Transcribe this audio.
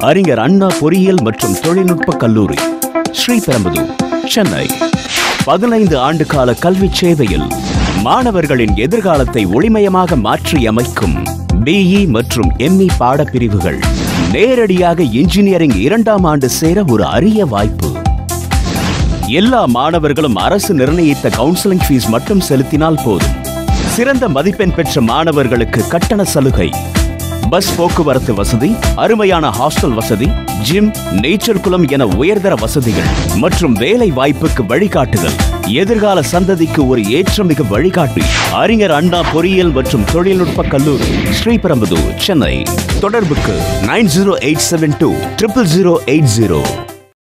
அறிஞர் அண்ணா பொறியியல் மற்றும் தொழில்நுட்ப கல்லூரி ஸ்ரீபெரும்புதூர் சென்னை பதினைந்து ஆண்டு கால கல்வி சேவையில் மாணவர்களின் எதிர்காலத்தை ஒளிமயமாக மாற்றி அமைக்கும் பிஇ மற்றும் எம்இ பாடப்பிரிவுகள் நேரடியாக இன்ஜினியரிங் இரண்டாம் ஆண்டு சேர ஒரு அரிய வாய்ப்பு எல்லா மாணவர்களும் அரசு நிர்ணயித்த கவுன்சிலிங் ஃபீஸ் மட்டும் செலுத்தினால் போதும் சிறந்த மதிப்பெண் பெற்ற மாணவர்களுக்கு கட்டண சலுகை பஸ் போக்குவரத்து வசதி அருமையான ஹாஸ்டல் வசதி ஜிம் நேச்சர் குளம் என உயர்தர வசதிகள் மற்றும் வேலை வாய்ப்புக்கு வழிகாட்டுதல் எதிர்கால சந்ததிக்கு ஒரு ஏற்றமிகு வழிகாட்டி அறிஞர் அண்ணா பொறியியல் மற்றும் தொழில்நுட்ப கல்லூரி ஸ்ரீபெரும்புதூர் சென்னை தொடர்புக்கு nine zero eight seven two triple zero eight zero